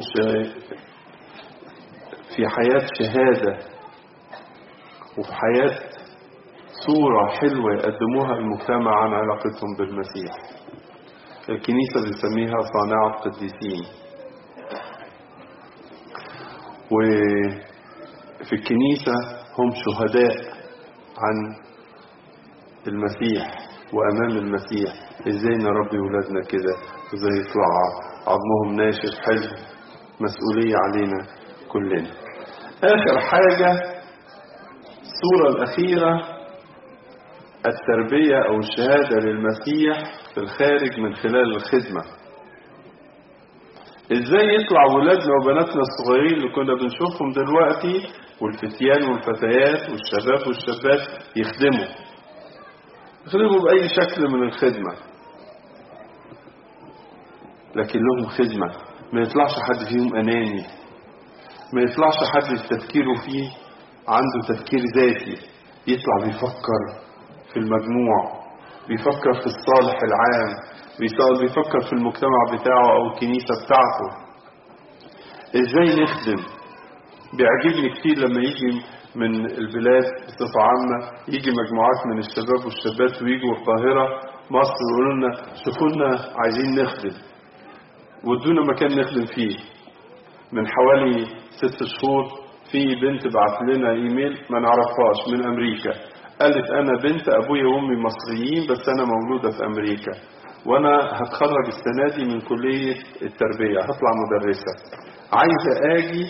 في حياة شهادة وفي حياة صورة حلوة يقدموها المجتمع عن علاقتهم بالمسيح الكنيسة بنسميها صانعة قديسين وفي الكنيسة هم شهداء عن المسيح وأمام المسيح إزاي نربي ولادنا كده إزاي يطلع عظمهم ناشف حلو مسؤولية علينا كلنا آخر حاجة الصورة الأخيرة التربية أو الشهادة للمسيح في الخارج من خلال الخدمة ازاي يطلع ولادنا وبناتنا الصغيرين اللي كنا بنشوفهم دلوقتي والفتيان والفتيات والشباب والشابات يخدموا يخدموا بأي شكل من الخدمة لكن لهم خدمة ما يطلعش حد فيهم أناني ما يطلعش حد تفكيره فيه عنده تفكير ذاتي يطلع بيفكر في المجموع بيفكر في الصالح العام بيفكر في المجتمع بتاعه او الكنيسة بتاعته ازاي نخدم بيعجبني كتير لما يجي من البلاد بصفة عامة يجي مجموعات من الشباب والشابات ويجوا القاهرة مصر ويقولوا لنا شوفوا لنا عايزين نخدم ودونا مكان نخدم فيه من حوالي ست شهور في بنت بعت لنا ايميل ما نعرفهاش من امريكا قالت انا بنت ابويا وامي مصريين بس انا مولودة في امريكا وانا هتخرج السنة دي من كلية التربية هطلع مدرسة عايزة اجي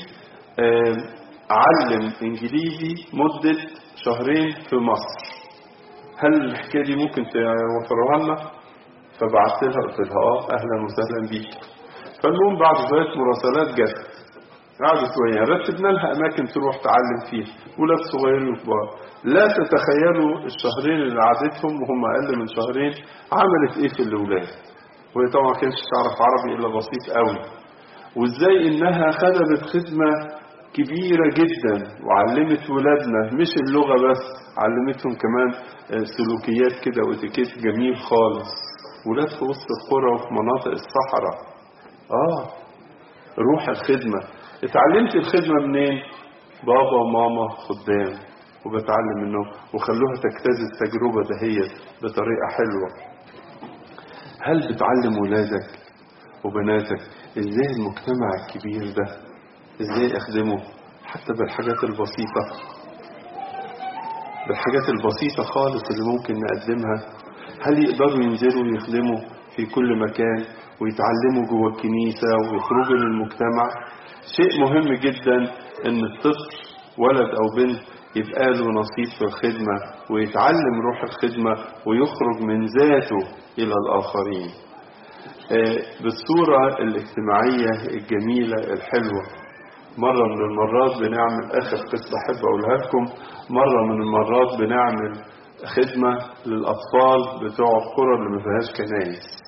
اعلم انجليزي مدة شهرين في مصر هل الحكاية دي ممكن توفروها لنا فبعت لها قلت لها اه اهلا وسهلا بيك فالمهم بعد شوية مراسلات جت قعدت وياها رتبنا لها اماكن تروح تعلم فيها ولاد صغيرين وكبار لا تتخيلوا الشهرين اللي قعدتهم وهم اقل من شهرين عملت ايه في الاولاد وهي طبعا ما كانتش تعرف عربي الا بسيط قوي وازاي انها خدمت خدمه كبيره جدا وعلمت ولادنا مش اللغه بس علمتهم كمان سلوكيات كده واتيكيت جميل خالص ولاد في وسط القرى وفي مناطق الصحراء اه روح الخدمه اتعلمت الخدمة منين بابا وماما خدام وبتعلم منهم وخلوها تجتاز التجربة دهيت بطريقة حلوة هل بتعلم ولادك وبناتك ازاي المجتمع الكبير ده ازاي اخدمه حتى بالحاجات البسيطة بالحاجات البسيطة خالص اللي ممكن نقدمها هل يقدروا ينزلوا يخدموا في كل مكان ويتعلموا جوه الكنيسة ويخرجوا للمجتمع شيء مهم جدا ان الطفل ولد او بنت يبقى له نصيب في الخدمة ويتعلم روح الخدمة ويخرج من ذاته الى الاخرين بالصورة الاجتماعية الجميلة الحلوة مرة من المرات بنعمل اخر قصة احب اقولها لكم مرة من المرات بنعمل خدمة للاطفال بتوع القرى اللي ما فيهاش كنايس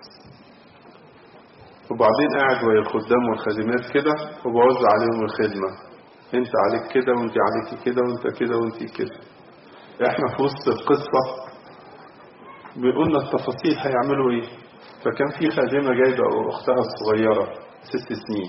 وبعدين قاعد ويا الخدام والخادمات كده وبوزع عليهم الخدمة انت عليك كده وانت عليك كده وانت كده وانت كده احنا في وسط القصة بيقولنا التفاصيل هيعملوا ايه فكان في خادمة جايبة اختها الصغيرة ست سنين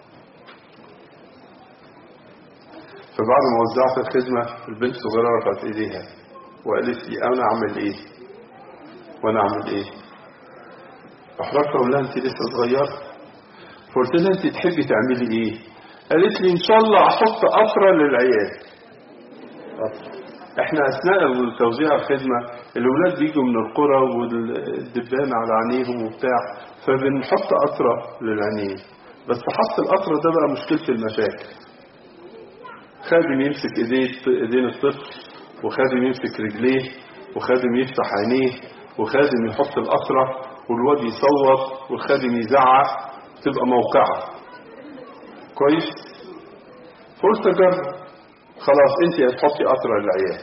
فبعد ما وزعت الخدمة البنت الصغيرة رفعت ايديها وقالت لي انا اعمل ايه وانا اعمل ايه احرجت اقول لها انت لسه صغيره فقلت لها انت تحبي تعملي ايه قالت لي ان شاء الله احط قطره للعيال قطره احنا اثناء توزيع الخدمه الاولاد بيجوا من القرى والدبان على عينيهم وبتاع فبنحط قطره للعينين بس حط القطره ده بقى مشكله المشاكل خادم يمسك ايديه ايدين الطفل وخادم يمسك رجليه وخادم يفتح عينيه وخادم يحط القطره والواد يصوت والخادم يزعق تبقى موقعه كويس فقلت اجرب خلاص انت هتحطي قطره للعيال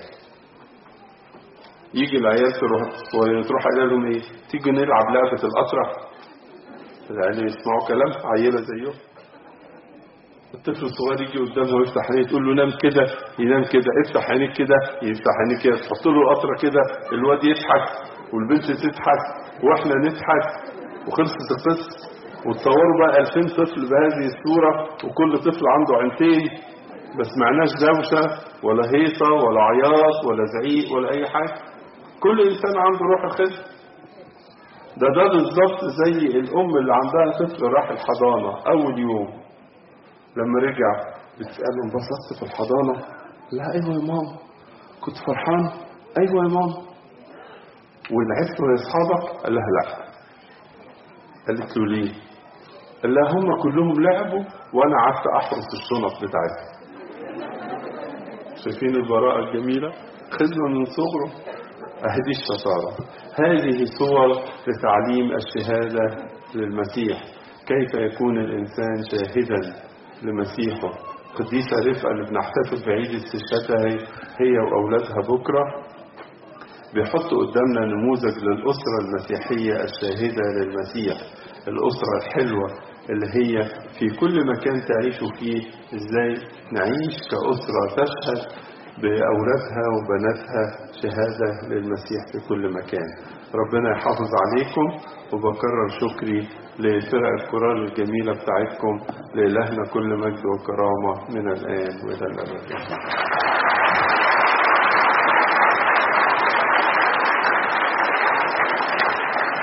يجي العيال تروح وتروح قايله لهم ايه تيجوا نلعب لعبه القطره العيال يسمعوا كلام عيله زيهم الطفل الصغير يجي قدامها ويفتح عينيه تقول له نام كده ينام كده افتح عينيك كده يفتح عينيك كده تحط له القطره كده الواد يضحك والبنت تضحك واحنا نضحك وخلصت القصه وتصوروا بقى 2000 طفل بهذه الصوره وكل طفل عنده عينتين ما سمعناش دوشه ولا هيصه ولا عياط ولا زعيق ولا اي حاجه كل انسان عنده روح الخدمه ده ده بالظبط زي الام اللي عندها طفل راح الحضانه اول يوم لما رجع بتساله انبسطت في الحضانه لا ايوه يا ماما كنت فرحان ايوه يا ماما ولعبت يا اصحابك قال لها لا قالت له ليه قال لها هم كلهم لعبوا وانا قعدت احرس الشنط بتاعتهم شايفين البراءة الجميلة خدمة من صغره أهدي الشطارة هذه صور لتعليم الشهادة للمسيح كيف يكون الإنسان شاهدا لمسيحه قديسة رفقة اللي بنحتفل بعيد استشهادها هي وأولادها بكرة بيحطوا قدامنا نموذج للأسرة المسيحية الشاهدة للمسيح الأسرة الحلوة اللي هي في كل مكان تعيشوا فيه ازاي نعيش كأسرة تشهد بأولادها وبناتها شهادة للمسيح في كل مكان ربنا يحافظ عليكم وبكرر شكري لفرق الكورال الجميلة بتاعتكم لإلهنا كل مجد وكرامة من الآن وإلى الأبد